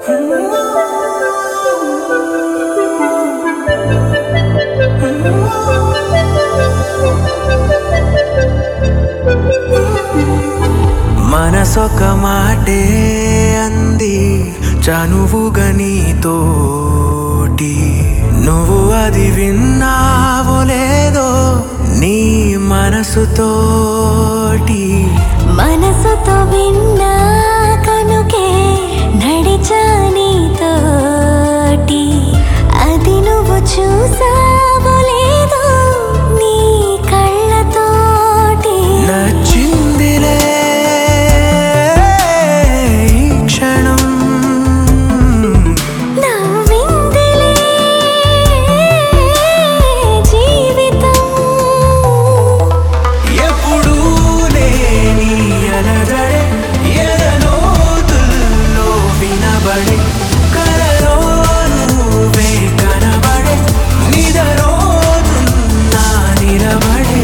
మనసొక మాటే అంది చనువుగా నీతోటి నువ్వు అది విన్నావో లేదో నీ మనసుతోటి మనసుతో విన్నా కనుకే నడిచా నీతోటి అది నువ్వు చూసావో లేదో నీ కళ్ళతోటి నచ్చిందిలే ఈ క్షణం నవ్విందిలే జీవితం ఎప్పుడూ లేని అలజడే ఎదలోతుల్లో వినబడే కలలో నువ్వే కనబడే నిదరోతున్నా నిలబడే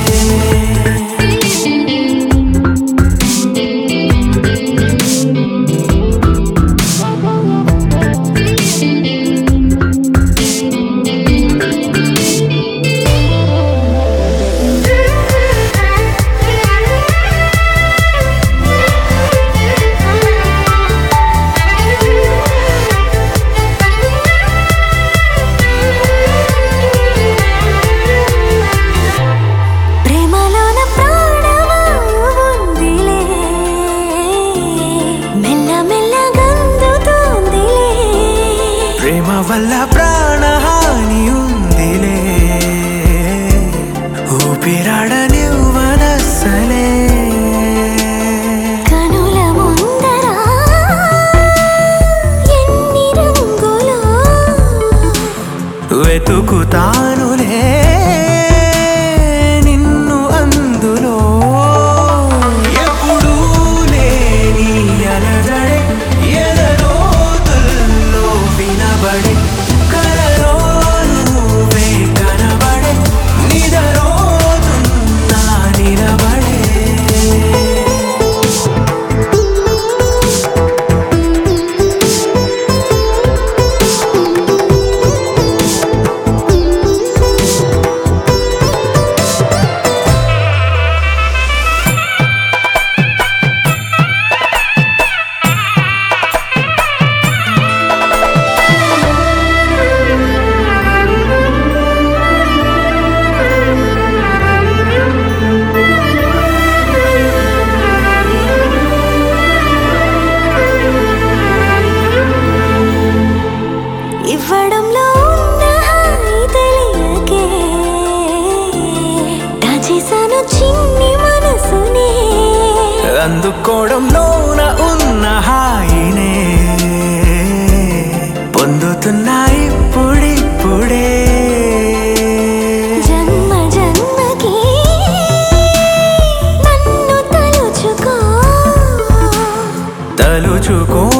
ప్రేమలోన ప్రాణమా ఉందిలే మెల్ల మెల్ల గందుతోందిలే ప్రేమ వల్ల ప్రాణహాని ఉందిలే ఊపిరాడనివ్వనస్సలే కనుల ముందర ఎన్ని రంగులో వెతుకుతానులే నిన్ను అందులో ఎప్పుడూ లేని అలజడే ఎదలోతుల్లో వినబడే కలలో నువ్వే కనబడే నిదరోతున్నా నిలబడే ఇవ్వడంలో ఉన్న హాయి తెలియకే దాచేశాను చిన్ని మనసునే అందుకోవడంలోన ఉన్న హాయినే పొందుతున్నా ఇప్పుడిప్పుడే జన్మ జన్మకి నన్ను తలుచుకో తలుచుకో